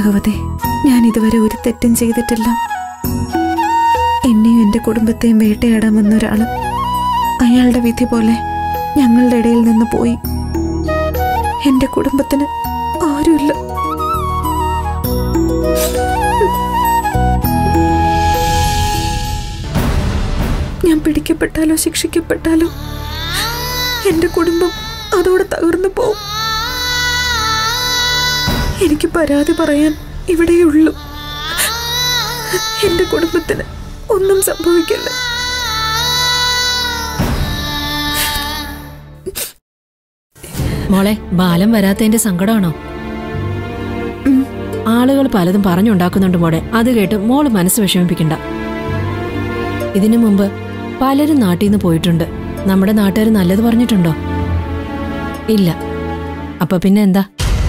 ഭഗവതി ഞാൻ ഇതുവരെ ഒരു തെറ്റും ചെയ്തിട്ടില്ല എന്നെയും എൻ്റെ കുടുംബത്തെയും വേട്ടയാടാൻ വന്ന ഒരാള് അയാളുടെ വിധി പോലെ ഞങ്ങളുടെ ഇടയിൽ നിന്ന് പോയി എൻ്റെ കുടുംബത്തിന് ആരുമില്ല ഞാൻ പിടിക്കപ്പെട്ടാലോ ശിക്ഷിക്കപ്പെട്ടാലോ എൻ്റെ കുടുംബം അതോടെ തകർന്നു പോവും എനിക്ക് പരാതി പറയാൻ ഇവിടെയുള്ളൂ എൻ്റെ കുടുംബത്തിന് ഒന്നും സംഭവിക്കില്ല മോളെ ബാലം വരാത്തതിന്റെ സങ്കടമാണോ ആളുകൾ പലതും പറഞ്ഞുണ്ടാക്കുന്നുണ്ട് മോളെ അത് കേട്ട് മോള് മനസ്സ് വിഷമിപ്പിക്കണ്ട ഇതിനു മുമ്പ് പലരും നാട്ടിൽ നിന്ന് പോയിട്ടുണ്ട് നമ്മുടെ നാട്ടുകാർ നല്ലത് പറഞ്ഞിട്ടുണ്ടോ ഇല്ല അപ്പൊ പിന്നെ എന്താ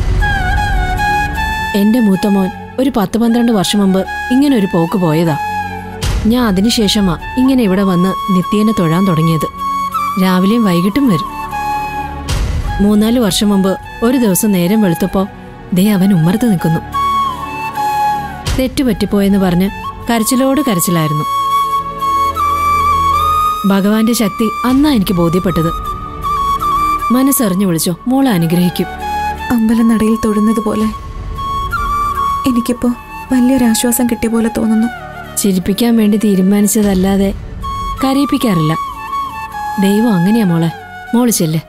എന്റെ മൂത്ത മോൻ ഒരു പത്ത് പന്ത്രണ്ട് വർഷം മുമ്പ് ഇങ്ങനെ ഒരു പോക്ക് പോയതാ ഞാൻ അതിനുശേഷമാ ഇങ്ങനെ ഇവിടെ വന്ന് നിത്യേനെ തൊഴാൻ തുടങ്ങിയത് രാവിലെയും വൈകിട്ടും വരും മൂന്നാല് വർഷം മുമ്പ് ഒരു ദിവസം നേരം വെളുത്തപ്പോ ദേ അവൻ ഉമ്മർത്ത് നിൽക്കുന്നു തെറ്റുപറ്റിപ്പോയെന്ന് പറഞ്ഞ് കരച്ചിലോട് കരച്ചിലായിരുന്നു ഭഗവാന്റെ ശക്തി അന്നാ എനിക്ക് ബോധ്യപ്പെട്ടത് മനസ്സറിഞ്ഞു വിളിച്ചോ മോളെ അനുഗ്രഹിക്കും അമ്പലനടയിൽ തൊഴുന്നത് പോലെ എനിക്കിപ്പോ വലിയൊരാശ്വാസം കിട്ടിയ പോലെ തോന്നുന്നു ചിരിപ്പിക്കാൻ വേണ്ടി തീരുമാനിച്ചതല്ലാതെ കരയിപ്പിക്കാറില്ല ദൈവം അങ്ങനെയാ മോളെ മോള് ചെല്ല്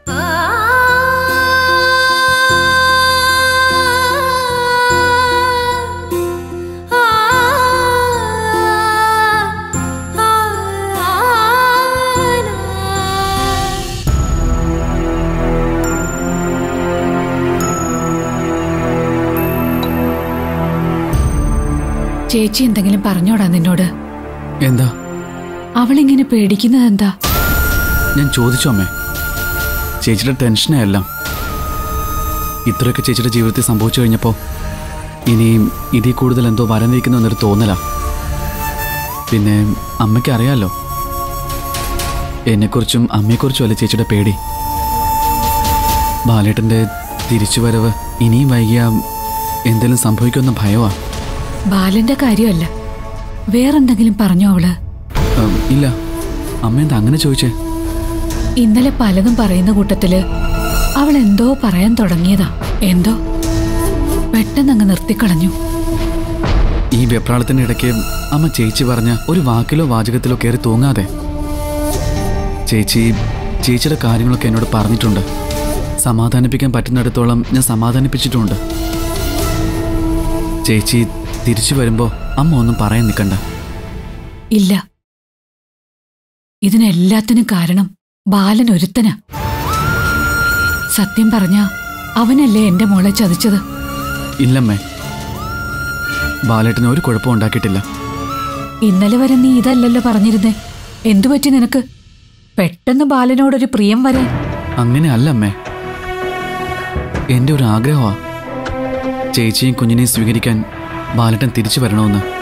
ചേച്ചി എന്തെങ്കിലും പറഞ്ഞോടാ നിന്നോട് എന്താ അവളിങ്ങനെ പേടിക്കുന്നത് എന്താ ഞാൻ ചോദിച്ചു അമ്മേ ചേച്ചിയുടെ ടെൻഷനേ എല്ലാം ഇത്രയൊക്കെ ചേച്ചിയുടെ ജീവിതത്തിൽ സംഭവിച്ചു കഴിഞ്ഞപ്പോൾ ഇനിയും ഇതിൽ കൂടുതൽ എന്തോ വരാനിരിക്കുന്നു എന്നൊരു തോന്നലാ പിന്നെ അമ്മയ്ക്ക് അറിയാലോ എന്നെക്കുറിച്ചും അമ്മയെക്കുറിച്ചും അല്ല ചേച്ചിയുടെ പേടി ബാലേട്ടൻ്റെ തിരിച്ചുവരവ് ഇനിയും വൈകിയ എന്തെങ്കിലും സംഭവിക്കുമെന്ന ഭയമാ ബാലന്റെ കാര്യമല്ല വേറെന്തെങ്കിലും പറഞ്ഞോ അവള് ഉം, ഇല്ല അമ്മ എന്താ അങ്ങനെ ചോദിച്ചേ ഇന്നലെ പലതും പറയുന്ന കൂട്ടത്തില് അവൾ എന്തോ പറയാൻ തുടങ്ങിയതാ എന്തോ പെട്ടെന്നങ്ങ് നിർത്തിക്കളഞ്ഞു ഈ വെപ്രാളത്തിന്റെ ഇടയ്ക്ക് അമ്മ ചേച്ചി പറഞ്ഞ ഒരു വാക്കിലോ വാചകത്തിലോ കയറി തൂങ്ങാതെ ചേച്ചി ചേച്ചിയുടെ കാര്യങ്ങളൊക്കെ എന്നോട് പറഞ്ഞിട്ടുണ്ട് സമാധാനിപ്പിക്കാൻ പറ്റുന്നിടത്തോളം ഞാൻ സമാധാനിപ്പിച്ചിട്ടുണ്ട് ചേച്ചി തിരിച്ചു വരുമ്പോ അമ്മ ഒന്നും പറയാൻ നിൽക്കണ്ട ഇല്ല ഇതിനെല്ലാത്തിനും കാരണം ബാലൻ ഒരുത്തനാ സത്യം പറഞ്ഞ അവനല്ലേ എന്റെ മോളെ ചതിച്ചത് ഇല്ലമ്മേ ബാലേട്ടന് ഒരു കുഴപ്പം ഉണ്ടാക്കിയിട്ടില്ല ഇന്നലെ വരെ നീ ഇതല്ലല്ലോ പറഞ്ഞിരുന്നേ എന്തു പറ്റി നിനക്ക് പെട്ടെന്ന് ബാലനോടൊരു പ്രിയം വരാൻ അങ്ങനെ അല്ല അമ്മേ എൻ്റെ ഒരു ആഗ്രഹമാ ചേച്ചിയും കുഞ്ഞിനെയും സ്വീകരിക്കാൻ ബാലേട്ടൻ തിരിച്ചു വരണമെന്ന്